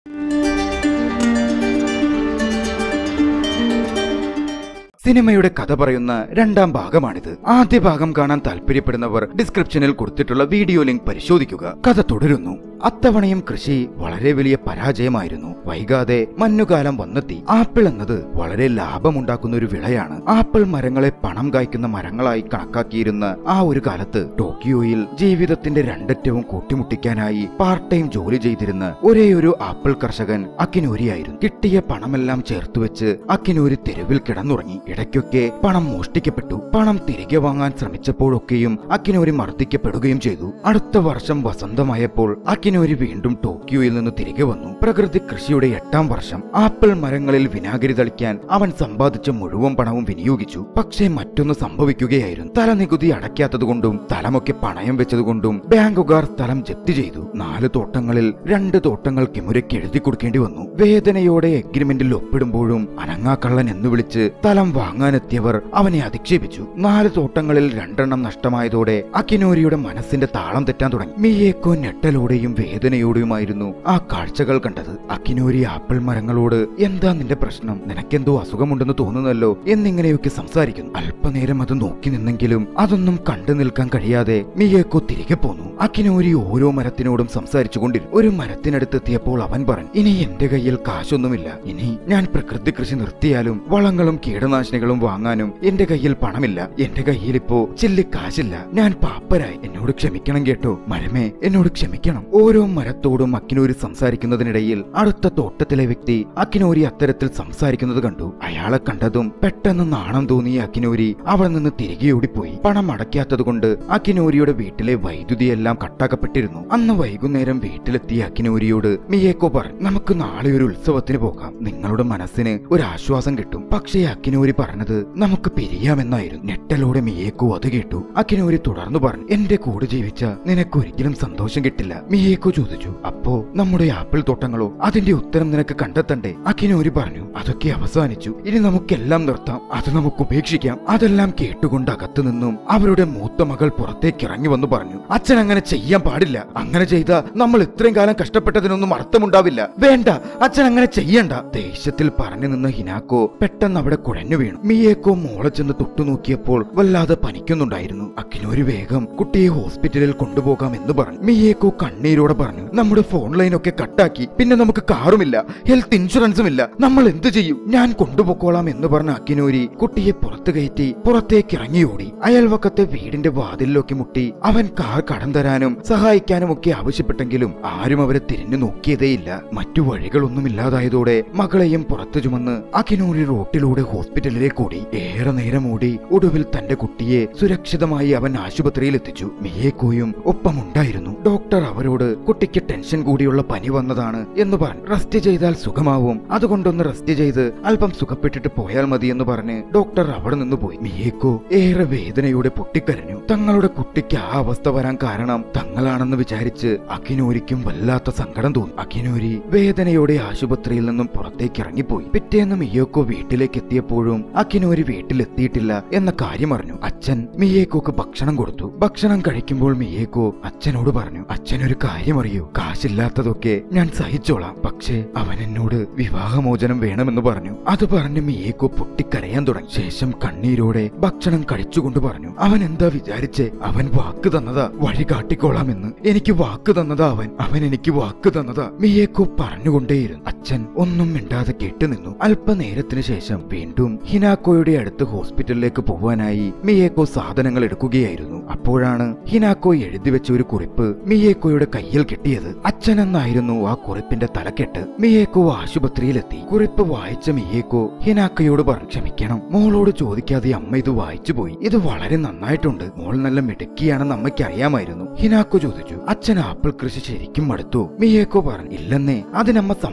സിനിമയുടെ കഥ പറയുന്ന രണ്ടാം ഭാഗമാണിത് ആദ്യ ഭാഗം കാണാൻ താല്പര്യപ്പെടുന്നവർ ഡിസ്ക്രിപ്ഷനിൽ കൊടുത്തിട്ടുള്ള വീഡിയോ ലിങ്ക് പരിശോധിക്കുക കഥ തുടരുന്നു അത്തവണയും കൃഷി വളരെ വലിയ പരാജയമായിരുന്നു വൈകാതെ മഞ്ഞുകാലം വന്നെത്തി ആപ്പിൾ എന്നത് വളരെ ലാഭമുണ്ടാക്കുന്ന ഒരു വിളയാണ് ആപ്പിൾ മരങ്ങളെ പണം കായ്ക്കുന്ന മരങ്ങളായി കണക്കാക്കിയിരുന്ന ആ ഒരു കാലത്ത് ടോക്കിയോയിൽ ജീവിതത്തിന്റെ രണ്ടറ്റവും കൂട്ടിമുട്ടിക്കാനായി പാർട്ട് ടൈം ജോലി ചെയ്തിരുന്ന ഒരേയൊരു ആപ്പിൾ കർഷകൻ അക്കിനൂരിയായിരുന്നു കിട്ടിയ പണമെല്ലാം ചേർത്തുവെച്ച് അക്കിനൂരി തെരുവിൽ കിടന്നുറങ്ങി ഇടയ്ക്കൊക്കെ പണം മോഷ്ടിക്കപ്പെട്ടു പണം തിരികെ വാങ്ങാൻ ശ്രമിച്ചപ്പോഴൊക്കെയും അക്കിനോരി മർദ്ദിക്കപ്പെടുകയും ചെയ്തു അടുത്ത വർഷം വസന്തമായപ്പോൾ അക്കിനോരി വീണ്ടും ടോക്കിയോയിൽ നിന്ന് തിരികെ വന്നു പ്രകൃതി കൃഷിയുടെ എട്ടാം വർഷം ആപ്പിൾ മരങ്ങളിൽ വിനാഗിരി തളിക്കാൻ അവൻ സമ്പാദിച്ച മുഴുവൻ പണവും വിനിയോഗിച്ചു പക്ഷേ മറ്റൊന്ന് സംഭവിക്കുകയായിരുന്നു തലനികുതി അടയ്ക്കാത്തതുകൊണ്ടും സ്ഥലമൊക്കെ പണയം വെച്ചതുകൊണ്ടും ബാങ്കുകാർ സ്ഥലം ജപ്തി ചെയ്തു നാല് തോട്ടങ്ങളിൽ രണ്ട് തോട്ടങ്ങൾ കിമുരയ്ക്ക് എഴുതി കൊടുക്കേണ്ടി വന്നു വേദനയോടെ എഗ്രിമെന്റിൽ ഒപ്പിടുമ്പോഴും അനങ്ങാക്കള്ളൻ എന്ന് വിളിച്ച് സ്ഥലം വാങ്ങാനെത്തിയവർ അവനെ അധിക്ഷേപിച്ചു നാല് തോട്ടങ്ങളിൽ രണ്ടെണ്ണം നഷ്ടമായതോടെ അക്കിനോരിയുടെ മനസ്സിന്റെ താളം തെറ്റാൻ തുടങ്ങി മിയേക്കോ ഞെട്ടലോടെയും വേദനയോടെയുമായിരുന്നു ആ കാഴ്ചകൾ കണ്ടത് അക്കിനോരി ആപ്പിൾ മരങ്ങളോട് എന്താ നിന്റെ പ്രശ്നം നിനക്കെന്തോ അസുഖമുണ്ടെന്ന് തോന്നുന്നല്ലോ എന്നിങ്ങനെയൊക്കെ സംസാരിക്കുന്നു അല്പനേരം അത് നോക്കി നിന്നെങ്കിലും അതൊന്നും കണ്ടു നിൽക്കാൻ കഴിയാതെ മിയേക്കോ തിരികെ പോന്നു അക്കിനോരി ഓരോ മരത്തിനോടും സംസാരിച്ചു കൊണ്ടിരുന്നു ഒരു മരത്തിനടുത്തെത്തിയപ്പോൾ അവൻ പറഞ്ഞു ഇനി എന്റെ കയ്യിൽ കാശൊന്നുമില്ല ഇനി ഞാൻ പ്രകൃതി കൃഷി നിർത്തിയാലും വളങ്ങളും കീടനാശിനികളും വാങ്ങാനും എന്റെ കയ്യിൽ പണമില്ല എന്റെ കയ്യിൽ ഇപ്പോ ചില്ലി കാശില്ല ഞാൻ പാപ്പരായി എന്നോട് ക്ഷമിക്കണം കേട്ടോ മരമേ എന്നോട് ക്ഷമിക്കണം ഓരോ മരത്തോടും അക്കിനോരി സംസാരിക്കുന്നതിനിടയിൽ അടുത്ത തോട്ടത്തിലെ വ്യക്തി അക്കിനോരി അത്തരത്തിൽ സംസാരിക്കുന്നത് കണ്ടു അയാളെ കണ്ടതും പെട്ടെന്ന് നാണം തോന്നിയ അക്കിനോരി അവിടെ നിന്ന് തിരികെ ഓടിപ്പോയി പണം അടയ്ക്കാത്തതുകൊണ്ട് അക്കിനോരിയുടെ വീട്ടിലെ വൈദ്യുതിയെല്ലാം കട്ടാക്കപ്പെട്ടിരുന്നു അന്ന് വൈകുന്നേരം വീട്ടിലെത്തിയ അക്കിനോരിയോട് മിയേക്കോ പറഞ്ഞു നമുക്ക് നാളെ ഒരു ഉത്സവത്തിന് പോകാം നിങ്ങളുടെ മനസ്സിന് ഒരു ആശ്വാസം കിട്ടും പക്ഷേ അക്കിനോരി പറഞ്ഞത് നമുക്ക് പിരിയാമെന്നായിരുന്നു ഞെട്ടലോടെ മിയേക്കോ അത് കേട്ടു അക്കിനോരി തുടർന്നു പറഞ്ഞു എന്റെ കൂടെ ജീവിച്ച നിനക്ക് ഒരിക്കലും സന്തോഷം കിട്ടില്ല മിയേക്കോ ചോദിച്ചു അപ്പോ നമ്മുടെ ആപ്പിൾ തോട്ടങ്ങളോ അതിന്റെ ഉത്തരം നിനക്ക് കണ്ടെത്തണ്ടേ അക്കിനോരി പറഞ്ഞു അതൊക്കെ അവസാനിച്ചു ഇനി നമുക്കെല്ലാം നിർത്താം അത് നമുക്ക് ഉപേക്ഷിക്കാം അതെല്ലാം കേട്ടുകൊണ്ട് അകത്തു നിന്നും അവരുടെ മൂത്ത മകൾ പുറത്തേക്ക് ഇറങ്ങി വന്നു പറഞ്ഞു അച്ഛൻ അങ്ങനെ ചെയ്യാൻ പാടില്ല അങ്ങനെ ചെയ്ത നമ്മൾ ഇത്രയും കാലം കഷ്ടപ്പെട്ടതിനൊന്നും അർത്ഥമുണ്ടാവില്ല വേണ്ട അച്ഛൻ അങ്ങനെ ചെയ്യണ്ട ദേഷ്യത്തിൽ പറഞ്ഞു നിന്ന ഹിനാക്കോ പെട്ടെന്ന് അവിടെ കുഴഞ്ഞു വീണു മിയേക്കോ മോളെ ചെന്ന് തൊട്ടുനോക്കിയപ്പോൾ വല്ലാതെ പനിക്കുന്നുണ്ടായിരുന്നു അക്കിനൊരു വേഗം കുട്ടിയെ ഹോസ്പിറ്റലിൽ കൊണ്ടുപോകാം എന്ന് പറഞ്ഞു മിയേക്കോ കണ്ണീരോടെ പറഞ്ഞു നമ്മുടെ ഫോൺ ലൈൻ ഒക്കെ കട്ടാക്കി പിന്നെ നമുക്ക് കാറുമില്ല ഹെൽത്ത് ഇൻഷുറൻസും ഇല്ല നമ്മൾ എന്ത് ചെയ്യും ഞാൻ കൊണ്ടുപോക്കോളാം എന്ന് പറഞ്ഞ അക്കിനോരി കുട്ടിയെ പുറത്തു കയറ്റി പുറത്തേക്ക് ഇറങ്ങി ഓടി അയൽവക്കത്തെ വീടിന്റെ വാതിലിലൊക്കെ മുട്ടി അവൻ കാർ കടം തരാനും സഹായിക്കാനും ഒക്കെ ആവശ്യപ്പെട്ടെങ്കിലും ആരും അവരെ തിരിഞ്ഞു നോക്കിയതേയില്ല മറ്റു വഴികളൊന്നുമില്ലാതായതോടെ മകളെയും പുറത്തു ചുമന്ന് അക്കിനോരി റോട്ടിലൂടെ ഹോസ്പിറ്റലിലേക്ക് ഓടി ഏറെ നേരം ഓടി ഒടുവിൽ തന്റെ കുട്ടിയെ സുരക്ഷിതമായി അവൻ ആശുപത്രിയിൽ എത്തിച്ചു മിയേക്കോയും ഒപ്പമുണ്ടായിരുന്നു ഡോക്ടർ അവരോട് കുട്ടിക്ക് ടെൻഷൻ കൂടിയുള്ള പനി വന്നതാണ് എന്ന് പറഞ്ഞു റെസ്റ്റ് ചെയ്താൽ സുഖമാവും അതുകൊണ്ടൊന്ന് റെസ്റ്റ് ചെയ്ത് അല്പം സുഖപ്പെട്ടിട്ട് പോയാൽ മതി എന്ന് പറഞ്ഞ് ഡോക്ടർ അവിടെ നിന്ന് പോയി മിയേക്കോ ഏറെ വേദനയോടെ പൊട്ടിക്കരഞ്ഞു തങ്ങളുടെ കുട്ടിക്ക് ആ അവസ്ഥ വരാൻ കാരണം തങ്ങളാണെന്ന് വിചാരിച്ച് അക്കിനോരിക്കും വല്ലാത്ത സങ്കടം തോന്നി അക്കിനോരി വേദനയോടെ ആശുപത്രിയിൽ നിന്നും പുറത്തേക്ക് ഇറങ്ങിപ്പോയി പിറ്റേന്ന് മിയേക്കോ വീട്ടിലേക്ക് എത്തിയപ്പോഴും അക്കിനോരി വീട്ടിലെത്തിയിട്ടില്ല എന്ന കാര്യം അറിഞ്ഞു അച്ഛൻ മിയേക്കോക്ക് ഭക്ഷണം കൊടുത്തു ഭക്ഷണം കഴിക്കുമ്പോൾ മിയേക്കോ അച്ഛനോട് പറഞ്ഞു അച്ഛൻ ഒരു കാര്യം അറിയൂ കാശില്ലാത്തതൊക്കെ ഞാൻ സഹിച്ചോളാം പക്ഷേ അവൻ എന്നോട് വിവാഹമോചനം വേണമെന്ന് പറഞ്ഞു അത് പറഞ്ഞ് മിയേക്കോ പൊട്ടിക്കരയാൻ തുടങ്ങി ശേഷം കണ്ണീരോടെ ഭക്ഷണം കഴിച്ചുകൊണ്ട് പറഞ്ഞു അവൻ എന്താ വിചാരിച്ചേ അവൻ വാക്ക് തന്നതാ വഴി കാട്ടിക്കോളാമെന്ന് എനിക്ക് വാക്ക് തന്നതാ അവൻ അവൻ എനിക്ക് വാക്ക് തന്നതാ മിയേക്കോ പറഞ്ഞുകൊണ്ടേയിരുന്നു അച്ഛൻ ഒന്നും മിണ്ടാതെ കേട്ടുനിന്നു അല്പനേരത്തിന് ശേഷം വീണ്ടും ഹിനാക്കോയുടെ അടുത്ത് ഹോസ്പിറ്റലിലേക്ക് പോവാനായി മിയേക്കോ സാധനങ്ങൾ എടുക്കുകയായിരുന്നു അപ്പോഴാണ് ഹിനാക്കോ എഴുതി വെച്ച ഒരു കുറിപ്പ് മിയേക്കോയുടെ കയ്യിൽ കിട്ടിയത് അച്ഛനെന്നായിരുന്നു ആ കുറിപ്പിന്റെ തലക്കെട്ട് മിയേക്കോ ആശുപത്രിയിലെത്തി കുറിപ്പ് വായിച്ച മിയേക്കോ ഹിനാക്കയോട് പറഞ്ഞു ക്ഷമിക്കണം മോളോട് ചോദിക്കാതെ അമ്മ ഇത് വായിച്ചു പോയി ഇത് വളരെ നന്നായിട്ടുണ്ട് മോൾ നല്ല മിടുക്കിയാണെന്ന് അമ്മയ്ക്ക് അറിയാമായിരുന്നു ഹിനാക്കോ ചോദിച്ചു അച്ഛൻ ആപ്പിൾ കൃഷി ശരിക്കും മടുത്തു മിയേക്കോ പറഞ്ഞു ഇല്ലെന്നേ അതിനമ്മ സമ്മതിച്ചിട്ട്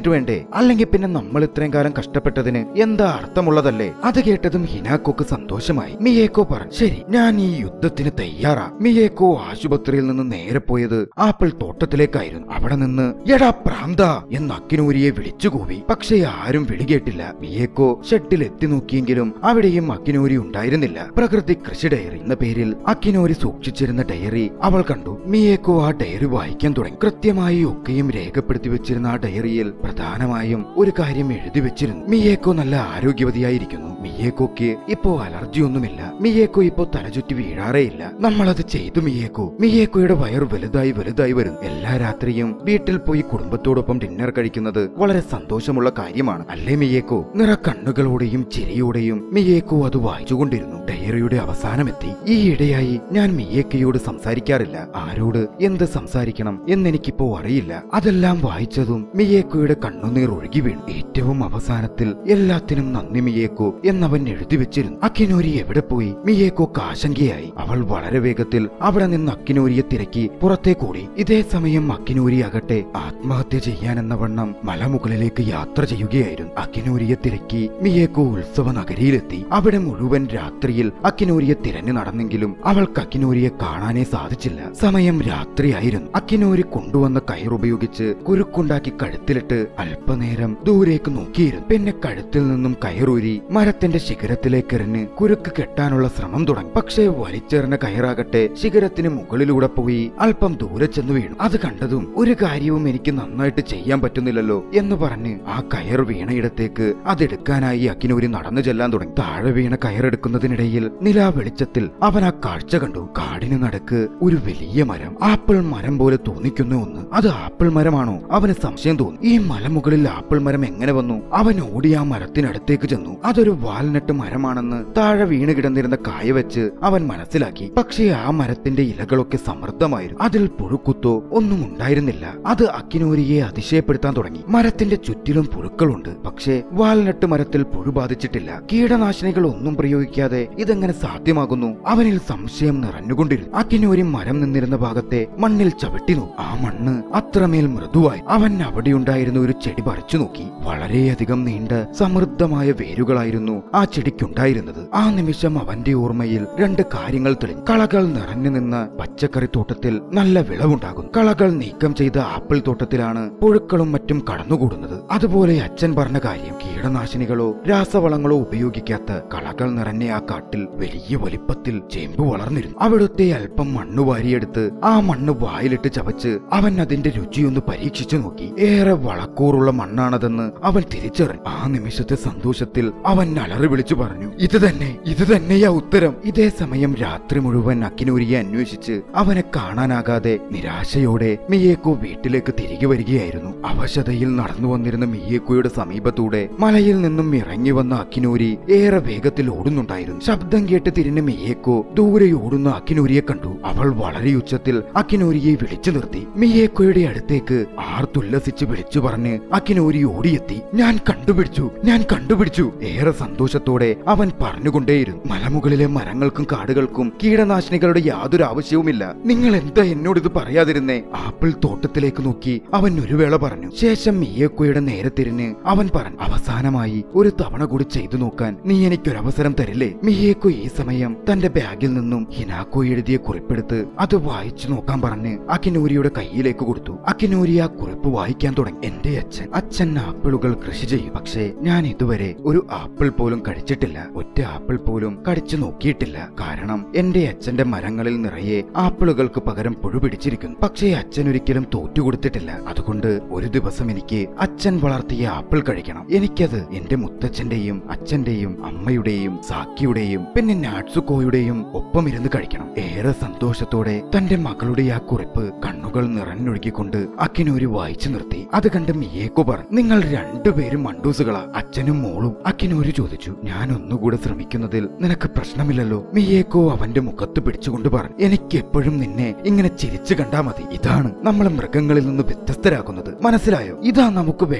കഴിഞ്ഞിട്ട് വേണ്ടേ അല്ലെങ്കിൽ പിന്നെ നമ്മൾ ഇത്രയും കാലം കഷ്ടപ്പെട്ടതിന് എന്താ അർത്ഥമുള്ളതല്ലേ അത് കേട്ടതും ഹിനാക്കോക്ക് സന്തോഷമായി മിയേക്കോ പറഞ്ഞു ശരി ഞാൻ ഈ യുദ്ധത്തിന് തയ്യാറാ മിയേക്കോ ആശുപത്രിയിൽ നിന്ന് നേരെ പോയത് ആപ്പിൾ തോട്ടത്തിലേക്കായിരുന്നു അവിടെ നിന്ന് എടാ പ്രാന്ത എന്ന് അക്കിനൂരിയെ വിളിച്ചുകൂവി പക്ഷേ ആരും വിളി കേട്ടില്ല മിയേക്കോ ഷെഡിൽ എത്തി നോക്കിയെങ്കിലും അവിടെയും അക്കിനൂരി ഉണ്ടായിരുന്നില്ല പ്രകൃതി കൃഷി ഡയറി എന്ന പേരിൽ അക്കിനോരി സൂക്ഷിച്ചിരുന്ന ഡയറി അവൾ കണ്ടു മിയേക്കോ ആ ഡയറി വായിക്കാൻ തുടങ്ങി കൃത്യമായി ഒക്കെയും രേഖപ്പെടുത്തി വെച്ചിരുന്ന ആ ഡയറിയിൽ പ്രധാനമായും ഒരു കാര്യം എഴുതി വെച്ചിരുന്നു മിയേക്കോ നല്ല ആരോഗ്യവതിയായിരിക്കുന്നു മിയേക്കോക്ക് ഇപ്പോ അലർജി ഒന്നുമില്ല മിയേക്കോ ഇപ്പോ തലചുറ്റി വീഴാറേയില്ല നമ്മളത് ചെയ്തു മിയേക്കോ മിയേക്കോയുടെ വയർ വലുതായി വലുതായി വരുന്നു എല്ലാ രാത്രിയും വീട്ടിൽ പോയി കുടുംബത്തോടൊപ്പം ഡിന്നർ കഴിക്കുന്നത് വളരെ സന്തോഷമുള്ള കാര്യമാണ് അല്ലേ മിയേക്കോ നിറ കണ്ണുകളോടെയും ചിരിയോടെയും മിയേക്കോ അത് വായിച്ചുകൊണ്ടിരുന്നു ഡയറിയുടെ അവസാനമെത്തി ഈ ഇടയായി ഞാൻ മിയേക്കയോട് സംസാരിക്കാറില്ല ആരോട് എന്ത് സംസാരിക്കണം എന്നെനിക്കിപ്പോ അറിയില്ല അതെല്ലാം വായിച്ചതും മിയേക്കോയുടെ കണ്ണുനീർ ഒഴുകി വീണു ഏറ്റവും അവസാനത്തിൽ എല്ലാത്തിനും നന്ദി മിയേക്കോ എന്നവൻ എഴുതി വെച്ചിരുന്നു അക്കിനോരി എവിടെ പോയി മിയേക്കോക്ക് ആശങ്കയായി അവൾ വളരെ വേഗത്തിൽ അവിടെ നിന്ന് അക്കിനോരിയെ തിരക്കി പുറത്തേക്കൂടി ഇതേ സമയം അക്കിനോരി ആകട്ടെ ആത്മഹത്യ ചെയ്യാനെന്ന വണ്ണം മലമുകളിലേക്ക് യാത്ര ചെയ്യുകയായിരുന്നു അക്കിനോരിയെ തിരക്കി മിയേക്കോ ഉത്സവ നഗരിയിലെത്തി അവിടെ മുഴുവൻ രാത്രിയിൽ അക്കിനോരിയെ തിരഞ്ഞു നടന്നെങ്കിലും അവൾക്ക് അക്കിനോരിയെ കാണാനേ സാധിച്ചില്ല സമയം രാത്രിയായിരുന്നു അക്കിനോരി കൊണ്ടുവന്ന കയറുപയോഗിച്ച് കുരുക്കുണ്ടാക്കി കഴുത്തിലിട്ട് അല്പനേരം ദൂരേക്ക് നോക്കിയിരുന്നു പിന്നെ കഴുത്തിൽ നിന്നും കയറൂരി മരത്തിന്റെ ശിഖരത്തിലേക്ക് എറിഞ്ഞ് കുരുക്ക് കെട്ടാനുള്ള ശ്രമം തുടങ്ങി പക്ഷേ വലിച്ചെറിഞ്ഞ കയറാകട്ടെ ശിഖരത്തിന് മുകളിലൂടെ പോയി അല്പം ദൂരെ ചെന്ന് വീണു അത് കണ്ടതും ഒരു കാര്യവും എനിക്ക് നന്നായിട്ട് ചെയ്യാൻ പറ്റുന്നില്ലല്ലോ എന്ന് പറഞ്ഞ് ആ കയർ വീണയിടത്തേക്ക് അതെടുക്കാനായി അക്കിനൂരി നടന്നു ചെല്ലാൻ തുടങ്ങി താഴെ വീണ കയറെടുക്കുന്നതിനിടയിൽ നിലാ വെളിച്ചത്തിൽ അവൻ ആ കാഴ്ച കണ്ടു കാടിന് നടുക്ക് ഒരു വലിയ മരം ആപ്പിൾ മരം പോലെ തോന്നിക്കുന്ന ഒന്ന് അത് ആപ്പിൾ മരമാണോ അവന് സംശയം തോന്നി ഈ മലമുകളിൽ ആപ്പിൾ മരം എങ്ങനെ വന്നു അവൻ ഓടി ആ മരത്തിനടുത്തേക്ക് ചെന്നു അതൊരു വാൽനട്ട് മരമാണെന്ന് താഴെ വീണ് കിടന്നിരുന്ന കായ വെച്ച് അവൻ മനസ്സിലാക്കി പക്ഷേ ആ മരത്തിന്റെ ഇലകളൊക്കെ സമൃദ്ധമായിരുന്നു അതിൽ പുഴുക്കുത്തോ ഒന്നും ഉണ്ടായിരുന്നില്ല അത് അക്കിനോരിയെ അതിശയപ്പെടുത്താൻ തുടങ്ങി മരത്തിന്റെ ചുറ്റിലും പുഴുക്കളുണ്ട് പക്ഷേ വാൽനട്ട് മരത്തിൽ പുഴു ബാധിച്ചിട്ടില്ല കീടനാശിനികൾ ഒന്നും പ്രയോഗിക്കാതെ ഇതെങ്ങനെ സാധ്യമാകുന്നു അവനിൽ സംശയം നിറഞ്ഞുകൊണ്ടിരുന്നു അക്കിനോരി മരം നിന്നിരുന്ന ഭാഗത്തെ മണ്ണിൽ ചവിട്ടി നോക്കി ആ മണ്ണ് അത്രമേൽ മൃദുവായി അവൻ അവിടെയുണ്ടായിരുന്ന ഒരു ചെടി പറിച്ചു നോക്കി വളരെയധികം നീണ്ട സമൃദ്ധമായ വേരുകളായിരുന്നു ആ ചെടിക്കുണ്ടായിരുന്നത് ആ നിമിഷം അവന്റെ ഓർമ്മയിൽ രണ്ട് കാര്യങ്ങൾ തെളിഞ്ഞു കളകൾ നിറഞ്ഞു നിന്ന പച്ചക്കറി തോട്ടത്തിൽ നല്ല വിളവുണ്ടാകുന്നു കളകൾ നീക്കം ചെയ്ത ആപ്പിൾ തോട്ടത്തിലാണ് പുഴുക്കളും മറ്റും കടന്നുകൂടുന്നത് അതുപോലെ അച്ഛൻ പറഞ്ഞ കാര്യം കീടനാശിനികളോ രാസവളങ്ങളോ ഉപയോഗിക്കാത്ത കളകൾ നിറഞ്ഞ ആ കാട്ടിൽ വലിയ വലിപ്പത്തിൽ ചേമ്പ് വളർന്നിരുന്നു അവിടുത്തെ അല്പം മണ്ണ് വാരിയെടുത്ത് ആ മണ്ണ് വായിലിട്ട് ചവച്ച് അവൻ അതിന്റെ രുചിയൊന്ന് പരീക്ഷിച്ചു നോക്കി ഏറെ വളക്കൂറുള്ള മണ്ണാണതെന്ന് അവൻ തിരിച്ചറിഞ്ഞു ആ നിമിഷത്തെ സന്തോഷത്തിൽ അവൻ അലറി വിളിച്ചു പറഞ്ഞു ഇത് തന്നെ ഇത് തന്നെയാ ഉത്തരം ഇതേ സമയം രാത്രി മുഴുവൻ അക്കിനൂരിയെ അന്വേഷിച്ച് അവനെ കാണാനാകാതെ നിരാശയോടെ മിയേക്കോ വീട്ടിലേക്ക് തിരികെ വരികയായിരുന്നു അവശതയിൽ നടന്നു വന്നിരുന്ന മിയേക്കോയുടെ സമീപത്തൂടെ മലയിൽ നിന്നും ഇറങ്ങി വന്ന അക്കിനൂരി ഏറെ വേഗത്തിൽ ഓടുന്നുണ്ടായിരുന്നു ശബ്ദം കേട്ട് തിരിഞ്ഞ മിയേക്കോ ദൂരെ ഓടുന്ന അക്കിനൂരിയെ കണ്ടു അവൾ വളരെ ഉച്ചത്തിൽ അക്കിനൂരിയെ വിളിച്ചു നിർത്തി മിയേക്കോയുടെ അടുത്തേക്ക് ആർത്തുല്ലസിച്ച് വിളിച്ചു പറഞ്ഞ് അക്കിനൂരി ഓടിയെത്തി ഞാൻ കണ്ടുപിടിച്ചു ഞാൻ കണ്ടുപിടിച്ചു ഏറെ സന്തോഷത്തോടെ അവൻ പറഞ്ഞുകൊണ്ടേയിരുന്നു മലമുകളിലെ മരങ്ങൾക്കും കാടുകൾക്കും കീടനാശിനികളുടെ യാതൊരു ആവശ്യവുമില്ല നിങ്ങൾ എന്താ എന്നോട് ഇത് പറയാതിരുന്നേ ആപ്പിൾ തോട്ടത്തിലേക്ക് നോക്കി അവൻ ഒരു വേള പറഞ്ഞു ശേഷം മിയേക്കോയുടെ നേരെ തിരിഞ്ഞ് അവൻ പറഞ്ഞു അവസാനമായി ഒരു തവണ കൂടി ചെയ്തു നോക്കാൻ നീ എനിക്കൊരവസരം തരില്ലേ മിയേക്കോ ഈ സമയം തന്റെ ബാഗിൽ നിന്നും ഹിനാക്കോ എഴുതിയ കുറിപ്പെടുത്ത് അത് വായിച്ചു നോക്കാൻ പറഞ്ഞ് അക്കിനൂരിയുടെ കയ്യിലേക്ക് കൊടുത്തു അക്കിനൂരി ആ കുറിപ്പ് വായിക്കാൻ തുടങ്ങി എന്റെ അച്ഛൻ അച്ഛൻ ആപ്പിളുകൾ കൃഷി ചെയ്യും പക്ഷേ ഞാൻ ഇതുവരെ ഒരു ആപ്പിൾ പോലും കഴിച്ചിട്ടില്ല ഒറ്റ ആപ്പിൾ പോലും കടിച്ചു നോക്കിയിട്ടില്ല കാരണം എന്റെ അച്ഛന്റെ മരങ്ങളിൽ നിറയെ ആപ്പിളുകൾക്ക് പകരം പുഴു പിടിച്ചിരിക്കുന്നു പക്ഷേ അച്ഛൻ ഒരിക്കലും തോറ്റുകൊടുത്തിട്ടില്ല അതുകൊണ്ട് ഒരു ദിവസം എനിക്ക് അച്ഛൻ വളർത്തിയ ആപ്പിൾ കഴിക്കണം എനിക്കത് എന്റെ മുത്തച്ഛന്റെയും അച്ഛന്റെയും അമ്മയുടെയും സാക്കിയുടെയും പിന്നെ നാട്സുക്കോയുടെയും ഒപ്പം ഇരുന്ന് കഴിക്കണം ഏറെ സന്തോഷത്തോടെ തന്റെ മകളുടെ ആ കുറിപ്പ് കണ്ണുകൾ നിറഞ്ഞൊഴുകിക്കൊണ്ട് അക്കിനൂരി വായിച്ചു നിർത്തി അത് കണ്ട് മിയേക്കോ പറഞ്ഞു നിങ്ങൾ രണ്ടുപേരും മണ്ടൂസുകളാ അച്ഛനും മോളും അക്കിനൂരി ചോദിച്ചു ഞാൻ ഒന്നുകൂടെ ശ്രമിക്കുന്നതിൽ നിനക്ക് പ്രശ്നമില്ലല്ലോ മിയേക്കോ അവന്റെ മുഖത്ത് പിടിച്ചുകൊണ്ട് പറഞ്ഞു എനിക്ക് എപ്പോഴും നിന്നെ ഇങ്ങനെ ചിരിച്ചു കണ്ടാ മതി ഇതാണ് നമ്മളെ മൃഗങ്ങളിൽ നിന്ന് വ്യത്യസ്തരാക്കുന്നത് മനസ്സിലായോ ഇതാ നമുക്ക് വേണ്ട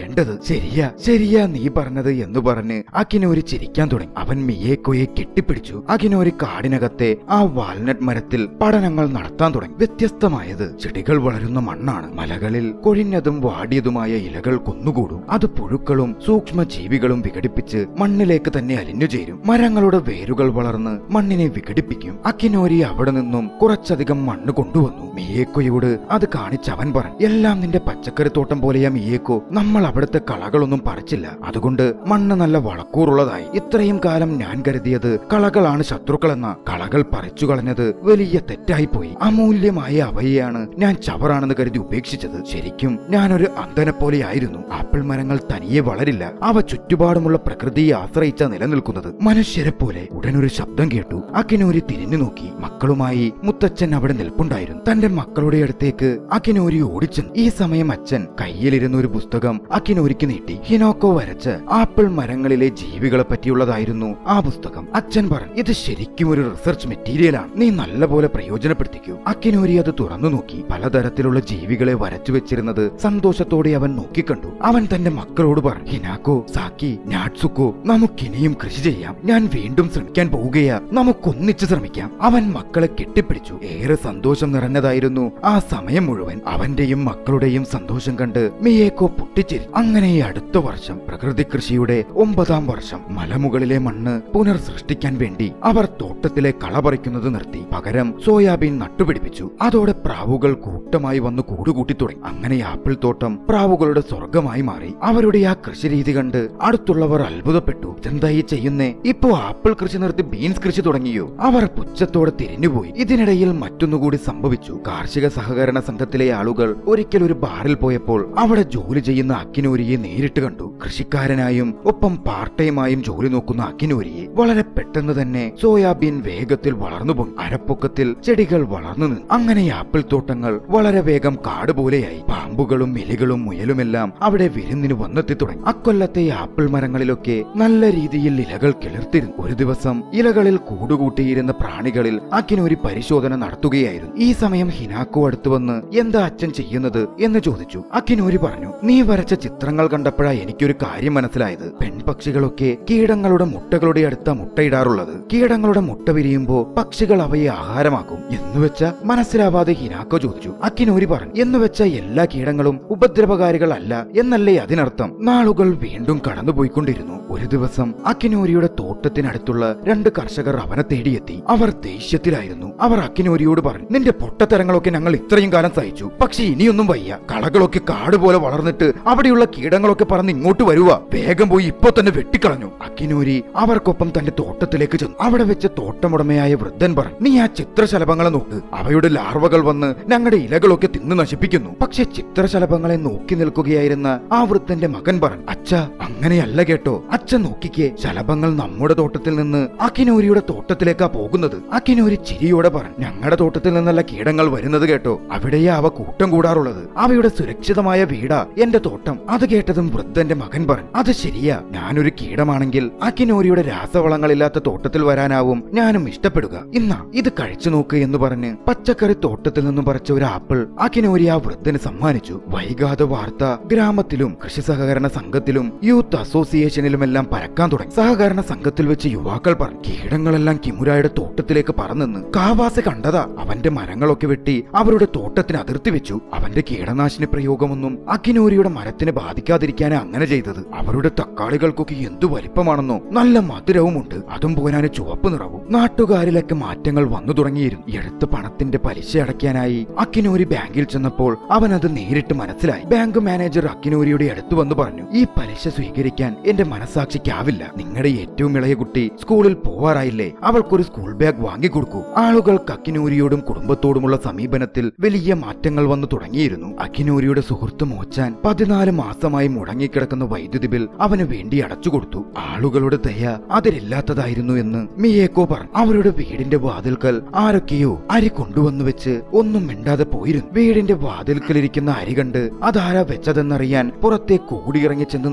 വേണ്ടത് ശരിയാ ശരിയാ നീ പറഞ്ഞത് എന്ന് പറഞ്ഞ് അക്കിനോരി ചിരിക്കാൻ തുടങ്ങി അവൻ മിയേക്കോയെ കെട്ടിപ്പിടിച്ചു അകിനോരി കാടിനകത്തെ ആ വാൽനട്ട് മരത്തിൽ പഠനങ്ങൾ നടത്താൻ തുടങ്ങി വ്യത്യസ്തമായത് ചെടികൾ വളരുന്ന മണ്ണാണ് മലകളിൽ കൊഴിഞ്ഞതും വാടിയതുമായ ഇലകൾ കൊന്നുകൂടും അത് പുഴുക്കളും സൂക്ഷ്മ ജീവികളും വിഘടിപ്പിച്ച് മണ്ണിലേക്ക് തന്നെ അലിഞ്ഞു ചേരും മരങ്ങളുടെ വേരുകൾ വളർന്ന് മണ്ണിനെ വിഘടിപ്പിക്കും അക്കിനോരി അവിടെ നിന്നും കുറച്ചധികം മണ്ണ് കൊണ്ടുവന്നു മിയേക്കോയോട് അത് കാണിച്ച് അവൻ പറഞ്ഞു എല്ലാം നിന്റെ പച്ചക്കറി തോട്ടം പോലെയാ മിയേക്കോ നമ്മൾ അവിടുത്തെ കളകളൊന്നും പറിച്ചില്ല അതുകൊണ്ട് മണ്ണ് നല്ല വളക്കൂറുള്ളതായി ഇത്രയും കാലം ഞാൻ കരുതിയത് കളകളാണ് ശത്രുക്കളെന്ന കളകൾ പറിച്ചു കളഞ്ഞത് വലിയ തെറ്റായി പോയി അമൂല്യമായ അവയെയാണ് ഞാൻ ചവറാണെന്ന് കരുതി ഉപേക്ഷിച്ചത് ശരിക്കും ഞാനൊരു അന്ധനെ പോലെയായിരുന്നു ആപ്പിൾ മരങ്ങൾ തനിയെ വളരില്ല അവ ചുറ്റുപാടുമുള്ള പ്രകൃതിയെ ആശ്രയിച്ച നിലനിൽക്കുന്നത് മനുഷ്യരെ പോലെ ഉടനൊരു ശബ്ദം കേട്ടു അക്കിനോരി തിരിഞ്ഞു നോക്കി മക്കളുമായി മുത്തച്ഛൻ അവിടെ നിൽപ്പുണ്ടായിരുന്നു തന്റെ മക്കളുടെ അടുത്തേക്ക് അക്കിനോരി ഓടിച്ചെന്നു ഈ സമയം അച്ഛൻ കയ്യിലിരുന്ന ഒരു പുസ്തകം അക്കിനോരിക്ക് നീട്ടി ഹിനോക്കോ വരച്ച് ആപ്പിൾ മരങ്ങളിലെ ജീവികളെ പറ്റിയുള്ളതായിരുന്നു ആ പുസ്തകം അച്ഛൻ പറഞ്ഞു ഇത് ശരിക്കും ഒരു റിസർച്ച് മെറ്റീരിയലാണ് നീ നല്ലപോലെ പ്രയോജനപ്പെടുത്തിക്കൂ അക്കിനോരി അത് തുറന്നു നോക്കി പലതരത്തിലുള്ള ജീവികളെ വരച്ചു വെച്ചിരുന്നത് സന്തോഷത്തോടെ അവൻ നോക്കിക്കണ്ടു അവൻ തന്റെ മക്കളോട് പറഞ്ഞു ഹിനാക്കോ സാക്കി നാട്സുക്കോ നമുക്കിനിയും കൃഷി ചെയ്യാം ഞാൻ വീണ്ടും ശ്രമിക്കാൻ പോവുകയാ നമുക്കൊന്നിച്ച് ശ്രമിക്കാം അവൻ മക്കളെ കെട്ടിപ്പിടിച്ചു ഏറെ സന്തോഷം നിറഞ്ഞതായിരുന്നു ആ സമയം മുഴുവൻ അവന്റെയും മക്കളുടെയും സന്തോഷം കണ്ട് മിയേക്കോ പൊട്ടിച്ചിരി അങ്ങനെ ഈ അടുത്ത വർഷം പ്രകൃതി കൃഷിയുടെ ഒമ്പതാം വർഷം മലമുകളിലെ മണ്ണ് പുനർസൃഷ്ടിക്കാൻ വേണ്ടി അവർ തോട്ടത്തിലെ കള പറിക്കുന്നത് നിർത്തി പകരം സോയാബീൻ നട്ടുപിടിപ്പിച്ചു അതോടെ പ്രാവുകൾ കൂട്ടമായി വന്ന് കൂടുകൂട്ടി തുടങ്ങി അങ്ങനെ ആപ്പിൾ തോട്ടം പ്രാവുകളുടെ സ്വർഗമായി മാറി അവരുടെ ആ കൃഷി രീതി കണ്ട് അടുത്തുള്ളവർ അത്ഭുതപ്പെട്ടു ഇതെന്തായി ചെയ്യുന്നേ ഇപ്പോ ആപ്പിൾ കൃഷി നിർത്തി ബീൻസ് കൃഷി തുടങ്ങിയോ അവർ പുച്ഛത്തോടെ തിരിഞ്ഞുപോയി ഇതിനിടയിൽ മറ്റൊന്നുകൂടി സംഭവിച്ചു കാർഷിക സഹകരണ സംഘത്തിലെ ആളുകൾ ഒരിക്കൽ ഒരു ബാറിൽ പോയപ്പോൾ അവിടെ ജോലി ചെയ്യുന്ന അക്കിനോരിയെ നേരിട്ട് കണ്ടു കൃഷിക്കാരനായും ഒപ്പം പാർട്ട് ടൈമായും ജോലി നോക്കുന്ന അക്കിനോരിയെ വളരെ പെട്ടെന്ന് തന്നെ സോയാബീൻ വേഗത്തിൽ വളർന്നു പോയി അരപ്പൊക്കത്തിൽ ചെടികൾ വളർന്നു നിന്നു അങ്ങനെ ആപ്പിൾ തോട്ടങ്ങൾ വളരെ വേഗം കാട് പോലെയായി പാമ്പുകളും എലികളും മുയലുമെല്ലാം അവിടെ വിരുന്നിന് വന്നെത്തി തുടങ്ങി അക്കൊല്ലത്തെ ആപ്പിൾ മരങ്ങളിലൊക്കെ നല്ല രീതിയിൽ ഇലകൾ കിളിർത്തിരുന്നു ഒരു ദിവസം ഇലകളിൽ കൂടുകൂട്ടിയിരുന്ന പ്രാണികളിൽ അക്കിനൊരു പരിശോധന നടത്തുകയായിരുന്നു ഈ സമയം ഹിനാക്കോ അടുത്തു വന്ന് എന്താ അച്ഛൻ ചെയ്യുന്നത് എന്ന് ചോദിച്ചു അക്കിനോരി പറഞ്ഞു നീ വരച്ച ചിത്രങ്ങൾ കണ്ടപ്പോഴാ എനിക്കൊരു കാര്യം മനസ്സിലായത് പെൺപക്ഷികളൊക്കെ കീടങ്ങളുടെ മുട്ടകളുടെ അടുത്ത മുട്ടയിടാറുള്ളത് കീടങ്ങളുടെ മുട്ട വിരിയുമ്പോ പക്ഷികൾ അവയെ ആഹാരമാക്കും എന്നുവെച്ച മനസ്സിലാവാതെ ഹിനാക്കോ ചോദിച്ചു അക്കിനോരി പറഞ്ഞു എന്നുവെച്ച എല്ലാ കീടങ്ങളും ഉപദ്രവകാരികളല്ല എന്നല്ലേ അതിനർത്ഥം നാളുകൾ വീണ്ടും കടന്നുപോയിക്കൊണ്ടിരുന്നു ഒരു ദിവസം അക്കിനോരിയുടെ തോട്ടത്തിനടുത്തുള്ള രണ്ട് കർഷകർ അവനെ തേടിയെത്തി അവർ ദേഷ്യത്തിലായിരുന്നു അവർ അക്കിനോരിയോട് പറഞ്ഞു നിന്റെ പൊട്ടത്തരങ്ങളൊക്കെ ഞങ്ങൾ ഇത്രയും കാലം സഹിച്ചു പക്ഷെ ഇനിയൊന്നും വയ്യ കളകളൊക്കെ കാട് പോലെ വളർന്നിട്ട് അവിടെയുള്ള കീടങ്ങളൊക്കെ പറന്ന് ഇങ്ങോട്ട് വരുക വേഗം പോയി ഇപ്പൊ തന്നെ വെട്ടിക്കളഞ്ഞു അക്കിനോരി അവർക്കൊപ്പം തന്റെ തോട്ടത്തിലേക്ക് ചെന്നു അവിടെ വെച്ച് തോട്ടമുടമയായ വൃദ്ധൻ പറഞ്ഞു നീ ആ ചിത്രശലഭങ്ങളെ നോക്ക് അവയുടെ ലാർവകൾ വന്ന് ഞങ്ങളുടെ ഇലകളൊക്കെ തിന്നു നശിപ്പിക്കുന്നു പക്ഷെ ചിത്രശലഭങ്ങളെ നോക്കി നിൽക്കുകയായിരുന്ന ആ വൃദ്ധന്റെ മകൻ പറഞ്ഞു അച്ഛ അങ്ങനെയല്ല കേട്ടോ അച്ഛൻ നോക്കിക്കേ ശലഭങ്ങൾ നമ്മുടെ തോട്ടത്തിൽ നിന്ന് അക്കിനോരിയുടെ തോട്ടത്തിലേക്കാ പോകുന്നത് അക്കിനോരി ചിരിയോടെ പറഞ്ഞു ഞങ്ങളുടെ തോട്ടത്തിൽ നിന്നല്ല കീടങ്ങൾ വരുന്നത് കേട്ടോ അവിടെയാ അവ കൂട്ടം കൂടാറുള്ളത് അവയുടെ സുരക്ഷിതമായ വീടാ എന്റെ തോട്ടം അത് കേട്ടതും വൃദ്ധന്റെ മകൻ പറഞ്ഞു അത് ശരിയാ ഞാനൊരു കീടമാണെങ്കിൽ അക്കിനോരിയുടെ രാസവളങ്ങളില്ലാത്ത തോട്ടത്തിൽ വരാനാവും ഞാനും ഇഷ്ടപ്പെടുക ഇന്നാ ഇത് കഴിച്ചു നോക്ക് എന്ന് പറഞ്ഞ് പച്ചക്കറി തോട്ടത്തിൽ നിന്നും പറിച്ച ഒരു ആപ്പിൾ അക്കിനോരി ആ വൃദ്ധന് സമ്മാനിച്ചു വൈകാതെ വാർത്ത ഗ്രാമത്തിലും കൃഷി സഹകരണ സംഘത്തിലും യൂത്ത് അസോസിയേഷനിലുമെല്ലാം പരക്കാൻ തുടങ്ങി സഹകരണ സംഘത്തിൽ വെച്ച് യുവാക്കൾ പറഞ്ഞു കീടങ്ങളെല്ലാം കിമുരായുടെ തോട്ടത്തിലേക്ക് പറന്നെന്ന് കാവാസെ കണ്ടതാ അവന്റെ മരങ്ങളൊക്കെ വെട്ടി അവരുടെ തോട്ടത്തിന് അതിർത്തി വെച്ചു അവന്റെ കീടനാശിനി പ്രയോഗമൊന്നും അക്കിനോരിയുടെ മരത്തിന് ബാധിക്കാതിരിക്കാനാ അങ്ങനെ ചെയ്തത് അവരുടെ തക്കാളികൾക്കൊക്കെ എന്തു വലിപ്പമാണെന്നോ നല്ല മധുരവുമുണ്ട് അതും പോരാന് ചുവപ്പ് നിറവും നാട്ടുകാരിലൊക്കെ മാറ്റങ്ങൾ വന്നു തുടങ്ങിയിരുന്നു എടുത്ത പണത്തിന്റെ പലിശ അടയ്ക്കാനായി അക്കിനോരി ബാങ്കിൽ ചെന്നപ്പോൾ അവൻ അത് നേരിട്ട് മനസ്സിലായി ബാങ്ക് മാനേജർ അക്കിനോരിയുടെ അടുത്ത് വന്നു പറഞ്ഞു ഈ പലിശ സ്വീകരിക്കാൻ എന്റെ മനസാക്ഷിക്കാവില്ല നിങ്ങളുടെ ഏറ്റവും ഇളയ കുട്ടി സ്കൂളിൽ പോവാറായില്ലേ അവൾക്കൊരു സ്കൂൾ ബാഗ് വാങ്ങിക്കൊടുക്കൂ ആളുകൾക്ക് അക്കിനോരിയോടും കുടുംബത്തോടുമുള്ള സമീപനത്തിൽ വലിയ മാറ്റങ്ങൾ വന്നു തുടങ്ങിയിരുന്നു അക്കിനോരിയുടെ സുഹൃത്ത് മോച്ചാൻ പതിനാല് മാസമായി മുടങ്ങിക്കിടക്കുന്ന വൈദ്യുതി ബിൽ അവന് വേണ്ടി അടച്ചുകൊടുത്തു ആളുകളുടെ ദയ അതിലില്ലാത്തതായിരുന്നു എന്ന് മിയേക്കോ പറഞ്ഞു അവരുടെ വീടിന്റെ വാതിൽക്കൽ ആരൊക്കെയോ അരി കൊണ്ടുവന്നു വെച്ച് ഒന്നും മിണ്ടാതെ പോയിരുന്നു വീടിന്റെ വാതിൽക്കലിരിക്കുന്ന അരി കണ്ട് അതാരാ വെച്ചതെന്നറിയാൻ പുറത്തേക്ക് ഓടിയിറങ്ങി ചെന്ന്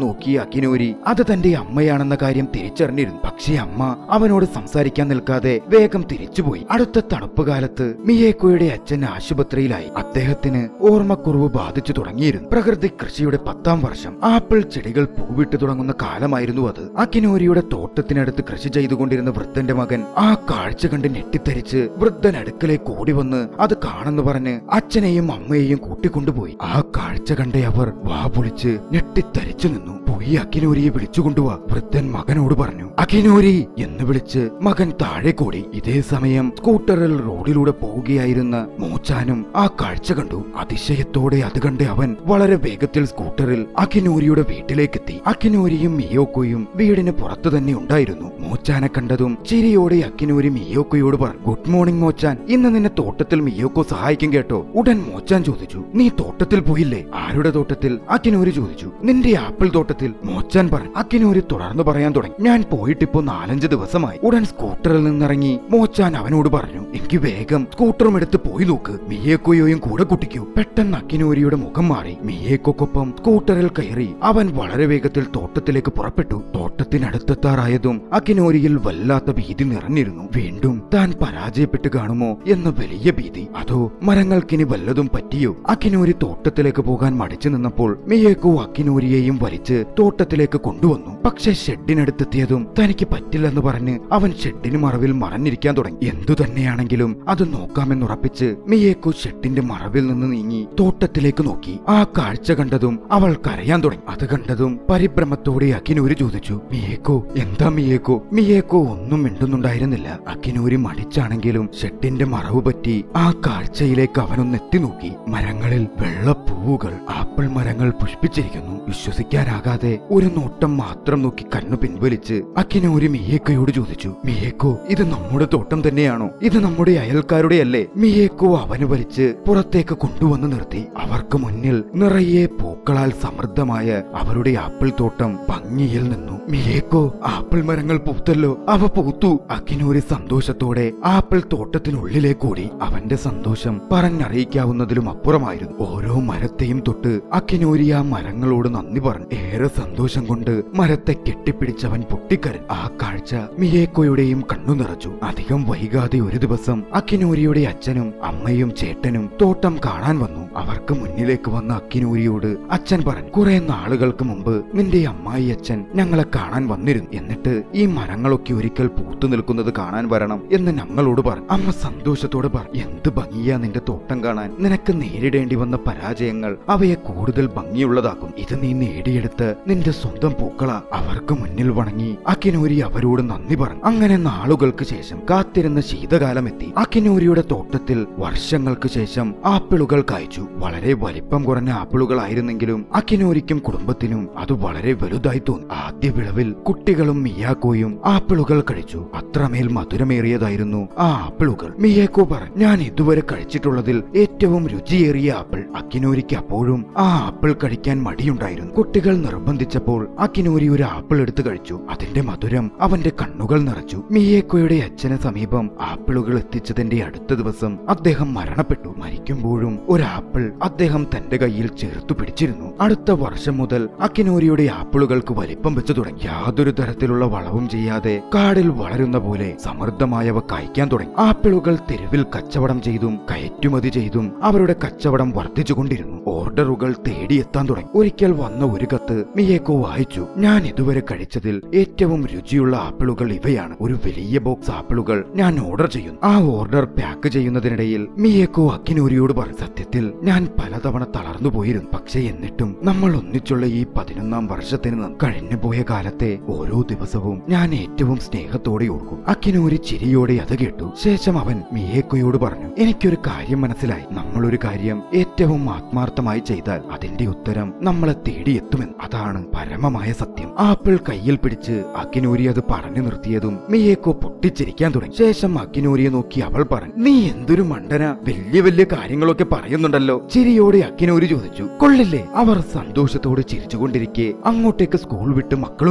നോക്കിയ അക്കിനോരി അത് തന്റെ അമ്മയാണെന്ന കാര്യം തിരിച്ചറിഞ്ഞിരുന്നു പക്ഷേ അമ്മ അവനോട് സംസാരിക്കാൻ നിൽക്കാതെ വേഗം തിരിച്ചുപോയി അടുത്ത തണുപ്പ് കാലത്ത് മിയേക്കോയുടെ അച്ഛൻ ആശുപത്രിയിലായി അദ്ദേഹത്തിന് ഓർമ്മക്കുറവ് ബാധിച്ചു തുടങ്ങിയിരുന്നു പ്രകൃതി കൃഷിയുടെ പത്താം വർഷം ആപ്പിൾ ചെടികൾ പൂവിട്ട് തുടങ്ങുന്ന കാലമായിരുന്നു അത് അക്കിനോരിയുടെ തോട്ടത്തിനടുത്ത് കൃഷി ചെയ്തുകൊണ്ടിരുന്ന വൃദ്ധന്റെ മകൻ ആ കാഴ്ച കണ്ട് ഞെട്ടിത്തരിച്ച് വൃദ്ധൻ അടുക്കലേക്ക് ഓടി വന്ന് അത് കാണുന്നു പറഞ്ഞ് അച്ഛനെയും അമ്മയെയും കൂട്ടിക്കൊണ്ടുപോയി ആ കാഴ്ച കണ്ട അവർ വാ പൊളിച്ച് ഞെട്ടിത്തരിച്ചു നിന്നു പോയി അക്കിനോരിയെ വിളിച്ചുകൊണ്ടുവാ വൃദ്ധൻ മകനോട് പറഞ്ഞു അക്കിനോരി എന്ന് വിളിച്ച് മകൻ താഴെ കൂടി ഇതേ സമയം സ്കൂട്ടറിൽ റോഡിലൂടെ പോവുകയായിരുന്ന മോച്ചാനും ആ കാഴ്ച കണ്ടു അതിശയത്തോടെ അത് കണ്ട് അവൻ വളരെ വേഗത്തിൽ സ്കൂട്ടറിൽ അക്കിനോരിയുടെ വീട്ടിലേക്കെത്തി അക്കിനോരിയും മിയോക്കോയും വീടിന് പുറത്തു തന്നെ ഉണ്ടായിരുന്നു മോച്ചാനെ കണ്ടതും ചിരിയോടെ അക്കിനോരി മിയോക്കോയോട് പറഞ്ഞു ഗുഡ് മോർണിംഗ് മോച്ചാൻ ഇന്ന് നിന്നെ തോട്ടത്തിൽ മിയോക്കോ സഹായിക്കും കേട്ടോ ഉടൻ മോച്ചാൻ ചോദിച്ചു നീ തോട്ടത്തിൽ പോയില്ലേ ആരുടെ തോട്ടത്തിൽ അക്കിനോരി ചോദിച്ചു നിന്റെ ആപ്പിൾ തോട്ടത്തിൽ മോച്ചാൻ പറഞ്ഞു അക്കിനോരി തുടർന്ന് പറയാൻ തുടങ്ങി ഞാൻ പോയിട്ടിപ്പോ നാലഞ്ച് ദിവസമായി ഉടൻ സ്കൂട്ടറിൽ നിന്നിറങ്ങി മോച്ചാൻ അവനോട് പറഞ്ഞു എനിക്ക് വേഗം സ്കൂട്ടറും എടുത്ത് പോയി നോക്ക് മിയേക്കോയോയും കൂടെ കുട്ടിക്കൂ പെട്ടെന്ന് അക്കിനോരിയുടെ മുഖം മാറി മിയേക്കൊപ്പം സ്കൂട്ടറിൽ കയറി അവൻ വളരെ വേഗത്തിൽ തോട്ടത്തിലേക്ക് പുറപ്പെട്ടു തോട്ടത്തിനടുത്തെത്താറായതും അക്കിനോരിയിൽ വല്ലാത്ത ഭീതി നിറഞ്ഞിരുന്നു വീണ്ടും താൻ പരാജയപ്പെട്ട് കാണുമോ എന്ന വലിയ ഭീതി അതോ മരങ്ങൾക്കിനി വല്ലതും പറ്റിയോ അക്കിനോരി തോട്ടത്തിലേക്ക് പോകാൻ മടിച്ചു നിന്നപ്പോൾ മിയേക്കോ അക്കിനോരിയെയും വലിച്ച് തോട്ടത്തിലേക്ക് കൊണ്ടുവന്നു പക്ഷെ ഷെഡിനടുത്തെത്തിയതും തനിക്ക് പറ്റില്ലെന്ന് പറഞ്ഞ് അവൻ ഷെഡിന് മറവിൽ മറഞ്ഞിരിക്കാൻ തുടങ്ങി എന്തു തന്നെയാണെങ്കിലും അത് നോക്കാമെന്നുറപ്പിച്ച് മിയേക്കോ ഷെഡിന്റെ മറവിൽ നിന്ന് നീങ്ങി തോട്ടത്തിലേക്ക് നോക്കി ആ കാഴ്ച കണ്ടതും അവൾ കരയാൻ തുടങ്ങി അത് കണ്ടതും പരിഭ്രമത്തോടെ അക്കിനൂരി ചോദിച്ചു മിയേക്കോ എന്താ മിയേക്കോ മിയേക്കോ ഒന്നും മിണ്ടുന്നുണ്ടായിരുന്നില്ല അക്കിനൂരി മടിച്ചാണെങ്കിലും ഷെഡിന്റെ മറവ് പറ്റി ആ കാഴ്ചയിലേക്ക് അവനൊന്ന് എത്തി നോക്കി മരങ്ങളിൽ വെള്ളപ്പൂവുകൾ ആപ്പിൾ മരങ്ങൾ പുഷ്പിച്ചിരിക്കുന്നു വിശ്വസിക്കാനാകാതെ ഒരു നോട്ടം മാത്രം നോക്കി കണ്ണു പിൻവലിച്ച് അക്കിനൂരി മിയേക്കോയോട് ചോദിച്ചു മിയേക്കോ ഇത് നമ്മുടെ തോട്ടം തന്നെയാണോ ഇത് നമ്മുടെ അയൽക്കാരുടെ അല്ലേ മിയേക്കോ അവന് വലിച്ച് പുറത്തേക്ക് കൊണ്ടുവന്ന് നിർത്തി അവർക്ക് മുന്നിൽ നിറയെ പൂക്കളാൽ സമൃദ്ധമായ അവരുടെ ആപ്പിൾ തോട്ടം ഭംഗിയിൽ നിന്നു മിയേക്കോ ആപ്പിൾ മരങ്ങൾ പൂത്തല്ലോ അവ പൂത്തു അക്കിനൂരി സന്തോഷത്തോടെ ആപ്പിൾ തോട്ടത്തിനുള്ളിലേക്ക് ഓടി അവന്റെ സന്തോഷം പറഞ്ഞറിയിക്കാവുന്നതിലും അപ്പുറമായിരുന്നു ഓരോ മരത്തെയും തൊട്ട് അക്കിനൂരി ആ മരങ്ങളോട് നന്ദി പറഞ്ഞു ഏറെ സന്തോഷം കൊണ്ട് മരത്തെ കെട്ടിപ്പിടിച്ചവൻ പൊട്ടിക്കരൻ ആ കാഴ്ച മിയേക്കോയുടെയും കണ്ണു നിറച്ചു അധികം വൈകാതെ ഒരു ദിവസം അക്കിനൂരിയുടെ അച്ഛനും അമ്മയും ചേട്ടനും തോട്ടം കാണാൻ വന്നു അവർക്ക് മുന്നിലേക്ക് വന്ന അക്കിനൂരിയോട് അച്ഛൻ പറഞ്ഞു കുറെ നാളുകൾക്ക് മുമ്പ് നിന്റെ അമ്മായി അച്ഛൻ ഞങ്ങളെ കാണാൻ വന്നിരുന്നു എന്നിട്ട് ഈ മരങ്ങളൊക്കെ ഒരിക്കൽ പൂത്തു നിൽക്കുന്നത് കാണാൻ വരണം എന്ന് ഞങ്ങളോട് പറഞ്ഞു അമ്മ സന്തോഷത്തോടെ പറഞ്ഞു എന്ത് ഭംഗിയാ നിന്റെ തോട്ടം കാണാൻ നിനക്ക് നേരിടേണ്ടി വന്ന പരാജയങ്ങൾ അവയെ കൂടുതൽ ഭംഗിയുള്ളതാക്കും ഇത് നീ നേടിയെടുത്ത് നിന്റെ സ്വന്തം പൂക്കള അവർക്ക് മുന്നിൽ വണങ്ങി അക്കിനൂരി അവരോട് നന്ദി പറഞ്ഞു അങ്ങനെ നാളുകൾക്ക് ശേഷം കാത്തിരുന്ന ശീതകാലം എത്തി അക്കിനൂരിയുടെ തോട്ടത്തിൽ വർഷങ്ങൾക്ക് ശേഷം ആപ്പിളുകൾ കായ്ച്ചു വളരെ വലിപ്പം കുറഞ്ഞ ആപ്പിളുകളായിരുന്നെങ്കിലും അക്കിനൂരിക്കും കുടുംബത്തിനും അത് വളരെ വലുതായി തോന്നി ആദ്യ വിളവിൽ കുട്ടികളും മിയാക്കോയും ആപ്പിളുകൾ കഴിച്ചു അത്രമേൽ മധുരമേറിയതായിരുന്നു ആ ആപ്പിളുകൾ മിയാക്കോ പറഞ്ഞു ഞാൻ ഇതുവരെ കഴിച്ചിട്ടുള്ളതിൽ ഏറ്റവും രുചിയേറിയ ആപ്പിൾ അക്കിനൂരിക്ക് അപ്പോഴും ആ ആപ്പിൾ കഴിക്കാൻ മടിയുണ്ടായിരുന്നു കുട്ടികൾ നിർബന്ധിച്ചപ്പോൾ അക്കിനൂരി ഒരു ആപ്പിൾ എടുത്തു കഴിച്ചു അതിന്റെ മധുരം അവന്റെ കണ്ണുകൾ നിറച്ചു മിയേക്കോയുടെ അച്ഛന് സമീപം ആപ്പിളുകൾ എത്തിച്ചതിന്റെ അടുത്ത ദിവസം അദ്ദേഹം മരണപ്പെട്ടു മരിക്കുമ്പോഴും ഒരു ആപ്പിൾ അദ്ദേഹം തന്റെ കയ്യിൽ ചേർത്തു പിടിച്ചിരുന്നു അടുത്ത വർഷം മുതൽ അക്കിനോരിയുടെ ആപ്പിളുകൾക്ക് വലിപ്പം വെച്ചു തുടങ്ങി യാതൊരു തരത്തിലുള്ള വളവും ചെയ്യാതെ കാടിൽ വളരുന്ന പോലെ സമൃദ്ധമായവ കായ്ക്കാൻ തുടങ്ങി ആപ്പിളുകൾ തെരുവിൽ കച്ചവടം ചെയ്തും കയറ്റുമതി ചെയ്തും അവരുടെ കച്ചവടം വർദ്ധിച്ചുകൊണ്ടിരുന്നു ഓർഡറുകൾ തേടിയെത്താൻ തുടങ്ങി ഒരിക്കൽ വന്ന ഒരു കത്ത് മിയേക്കോ വായിച്ചു ഞാൻ ഇതുവരെ കഴിച്ചതിൽ ഏറ്റവും രുചിയുള്ള ആപ്പിളുകൾ ഇവയാണ് ഒരു വലിയ ബോക്സ് ആപ്പിളുകൾ ഞാൻ ഓർഡർ ചെയ്യുന്നു ആ ഓർഡർ പാക്ക് ചെയ്യുന്നതിനിടയിൽ മിയേക്കോ അക്കിനൂരിയോട് പറഞ്ഞു സത്യത്തിൽ ഞാൻ പലതവണ തളർന്നു പോയിരുന്നു പക്ഷെ എന്നിട്ടും നമ്മൾ ഒന്നിച്ചുള്ള ഈ പതിനൊന്നാം വർഷത്തിന് ന- കഴിഞ്ഞുപോയ കാലത്തെ ഓരോ ദിവസവും ഞാൻ ഏറ്റവും സ്നേഹത്തോടെ ഓർക്കും അക്കിനൂരി ചിരിയോടെ അത് കേട്ടു ശേഷം അവൻ മിയേക്കോയോട് പറഞ്ഞു എനിക്കൊരു കാര്യം മനസ്സിലായി നമ്മളൊരു കാര്യം ഏറ്റവും ആത്മാർത്ഥമായി ചെയ്താൽ അതിന്റെ ഉത്തരം നമ്മളെ തേടിയെത്തുമെന്ന് അതാണ് പരമമായ സത്യം ആപ്പിൾ കയ്യിൽ പിടിച്ച് അക്കിനൂരി അത് പറഞ്ഞു നിർത്തിയതും മിയേക്കോ പൊട്ടിച്ചിരിക്കാൻ തുടങ്ങി ശേഷം അക്കിനൂരിയെ നോക്കി അവൾ പറഞ്ഞു നീ എന്തൊരു മണ്ടന വലിയ വലിയ കാര്യങ്ങളൊക്കെ പറയുന്നുണ്ടല്ലോ ചിരിയോടെ അക്കിനൂരി ചോദിച്ചു കൊള്ളില്ലേ അവർ സന്തോഷത്തോടെ ചിരിച്ചുകൊണ്ടിരിക്കെ അങ്ങോട്ടേക്ക് സ്കൂൾ വിട്ട് മക്കളും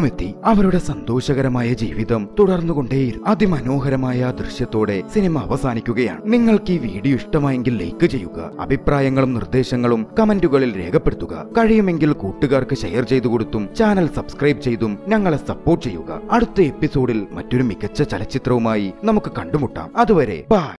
എത്തി അവരുടെ സന്തോഷകരമായ ജീവിതം തുടർന്നുകൊണ്ടേയിരുന്നു അതിമനോഹരമായ ആ ദൃശ്യത്തോടെ സിനിമ അവസാനിക്കുകയാണ് നിങ്ങൾക്ക് ഈ വീഡിയോ ഇഷ്ടമായെങ്കിൽ ലൈക്ക് ചെയ്യുക അഭിപ്രായങ്ങളും നിർദ്ദേശങ്ങളും കമന്റുകളിൽ രേഖപ്പെടുത്തുക കഴിയുമെങ്കിൽ കൂട്ടുകാർക്ക് ഷെയർ ചെയ്തു കൊടുത്തും ചാനൽ സബ്സ്ക്രൈബ് ചെയ്തും ഞങ്ങളെ സപ്പോർട്ട് ചെയ്യുക അടുത്ത എപ്പിസോഡിൽ മറ്റൊരു മികച്ച ചലച്ചിത്രവുമായി നമുക്ക് കണ്ടുമുട്ടാം അതുവരെ ബൈ